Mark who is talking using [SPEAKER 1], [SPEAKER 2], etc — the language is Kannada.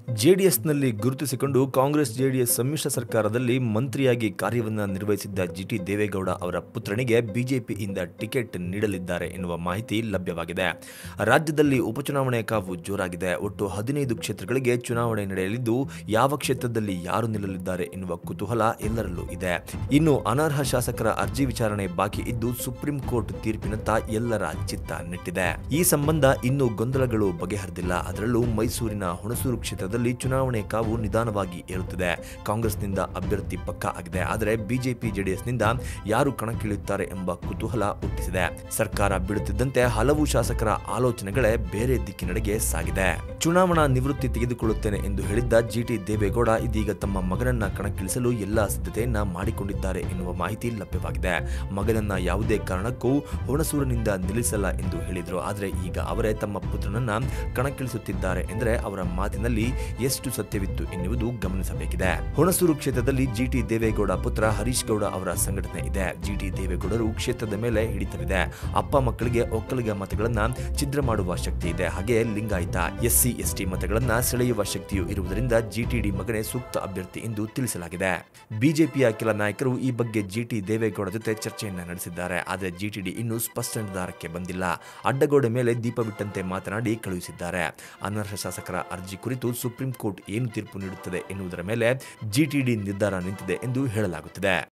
[SPEAKER 1] ಜೆಡಿಎಸ್ನಲ್ಲಿ ಗುರುತಿಸಿಕೊಂಡು ಕಾಂಗ್ರೆಸ್ ಜೆಡಿಎಸ್ ಸಮ್ಮಿಶ್ರ ಸರ್ಕಾರದಲ್ಲಿ ಮಂತ್ರಿಯಾಗಿ ಕಾರ್ಯವನ್ನ ನಿರ್ವಹಿಸಿದ್ದ ಜಿಟಿ ದೇವೇಗೌಡ ಅವರ ಪುತ್ರನಿಗೆ ಬಿಜೆಪಿಯಿಂದ ಟಿಕೆಟ್ ನೀಡಲಿದ್ದಾರೆ ಎನ್ನುವ ಮಾಹಿತಿ ಲಭ್ಯವಾಗಿದೆ ರಾಜ್ಯದಲ್ಲಿ ಉಪಚುನಾವಣೆ ಕಾವು ಜೋರಾಗಿದೆ ಒಟ್ಟು ಹದಿನೈದು ಕ್ಷೇತ್ರಗಳಿಗೆ ಚುನಾವಣೆ ನಡೆಯಲಿದ್ದು ಯಾವ ಕ್ಷೇತ್ರದಲ್ಲಿ ಯಾರು ನಿಲ್ಲಲಿದ್ದಾರೆ ಎನ್ನುವ ಕುತೂಹಲ ಎಲ್ಲರಲ್ಲೂ ಇದೆ ಇನ್ನು ಅನರ್ಹ ಶಾಸಕರ ಅರ್ಜಿ ವಿಚಾರಣೆ ಬಾಕಿ ಇದ್ದು ಸುಪ್ರೀಂ ಕೋರ್ಟ್ ತೀರ್ಪಿನತ್ತ ಎಲ್ಲರ ಚಿತ್ತ ನೆಟ್ಟಿದೆ ಈ ಸಂಬಂಧ ಇನ್ನೂ ಗೊಂದಲಗಳು ಬಗೆಹರಿದಿಲ್ಲ ಅದರಲ್ಲೂ ಮೈಸೂರಿನ ಹುಣಸೂರು ಕ್ಷೇತ್ರದಲ್ಲಿ ಚುನಾವಣೆ ಕಾವು ನಿಧಾನವಾಗಿ ಏರುತ್ತಿದೆ ಕಾಂಗ್ರೆಸ್ನಿಂದ ಅಭ್ಯರ್ಥಿ ಪಕ್ಕಾ ಆಗಿದೆ ಆದರೆ ಬಿಜೆಪಿ ಜೆಡಿಎಸ್ನಿಂದ ಯಾರು ಕಣಕ್ಕಿಳಿಯುತ್ತಾರೆ ಎಂಬ ಕುತೂಹಲ ಹುಟ್ಟಿಸಿದೆ ಸರ್ಕಾರ ಬೀಳುತ್ತಿದ್ದಂತೆ ಹಲವು ಶಾಸಕರ ಆಲೋಚನೆಗಳೇ ಬೇರೆ ದಿಕ್ಕಿನಡೆಗೆ ಸಾಗಿದೆ ಚುನಾವಣಾ ನಿವೃತ್ತಿ ತೆಗೆದುಕೊಳ್ಳುತ್ತೇನೆ ಎಂದು ಹೇಳಿದ್ದ ಜಿಟಿ ದೇವೇಗೌಡ ಇದೀಗ ತಮ್ಮ ಮಗನನ್ನ ಕಣಕ್ಕಿಳಿಸಲು ಎಲ್ಲಾ ಸಿದ್ಧತೆಯನ್ನ ಮಾಡಿಕೊಂಡಿದ್ದಾರೆ ಎನ್ನುವ ಮಾಹಿತಿ ಲಭ್ಯವಾಗಿದೆ ಮಗನನ್ನ ಯಾವುದೇ ಕಾರಣಕ್ಕೂ ಹುಣಸೂರಿನಿಂದ ನಿಲ್ಲಿಸಲ್ಲ ಎಂದು ಹೇಳಿದ್ರು ಆದರೆ ಈಗ ಅವರೇ ತಮ್ಮ ಪುತ್ರನನ್ನ ಕಣಕ್ಕಿಳಿಸುತ್ತಿದ್ದಾರೆ ಎಂದರೆ ಅವರ ಮಾತಿನಲ್ಲಿ ಎಷ್ಟು ಸತ್ಯವಿತ್ತು ಎನ್ನುವುದು ಗಮನಿಸಬೇಕಿದೆ ಹುಣಸೂರು ಕ್ಷೇತ್ರದಲ್ಲಿ ಜಿಟಿ ದೇವೇಗೌಡ ಪುತ್ರ ಹರೀಶ್ ಗೌಡ ಅವರ ಸಂಘಟನೆ ಇದೆ ಜಿಟಿ ದೇವೇಗೌಡರು ಕ್ಷೇತ್ರದ ಮೇಲೆ ಹಿಡಿತವಿದೆ ಅಪ್ಪ ಮಕ್ಕಳಿಗೆ ಒಕ್ಕಲಿಗ ಮತಗಳನ್ನ ಛಿದ್ರ ಮಾಡುವ ಶಕ್ತಿ ಇದೆ ಹಾಗೆ ಲಿಂಗಾಯತ ಎಸ್ಸಿ ಎಸ್ಟಿ ಮತಗಳನ್ನ ಸೆಳೆಯುವ ಶಕ್ತಿಯೂ ಇರುವುದರಿಂದ ಜಿಟಿಡಿ ಮಗನೇ ಸೂಕ್ತ ಅಭ್ಯರ್ಥಿ ಎಂದು ತಿಳಿಸಲಾಗಿದೆ ಬಿಜೆಪಿಯ ಕೆಲ ನಾಯಕರು ಈ ಬಗ್ಗೆ ಜಿಟಿ ದೇವೇಗೌಡ ಜೊತೆ ಚರ್ಚೆಯನ್ನ ನಡೆಸಿದ್ದಾರೆ ಆದರೆ ಜಿಟಿಡಿ ಇನ್ನೂ ಸ್ಪಷ್ಟ ನಿರ್ಧಾರಕ್ಕೆ ಬಂದಿಲ್ಲ ಅಡ್ಡಗೋಡೆ ಮೇಲೆ ದೀಪ ಬಿಟ್ಟಂತೆ ಮಾತನಾಡಿ ಕಳುಹಿಸಿದ್ದಾರೆ ಅನರ್ಹ ಶಾಸಕರ ಅರ್ಜಿ ಕುರಿತು ಸುಪ್ರೀಂ ಕೋರ್ಟ್ ಏನು ತೀರ್ಪು ನೀಡುತ್ತದೆ ಎನ್ನುವುದರ ಮೇಲೆ ಜಿಟಿಡಿ ನಿರ್ಧಾರ ನಿಂತಿದೆ ಎಂದು ಹೇಳಲಾಗುತ್ತಿದೆ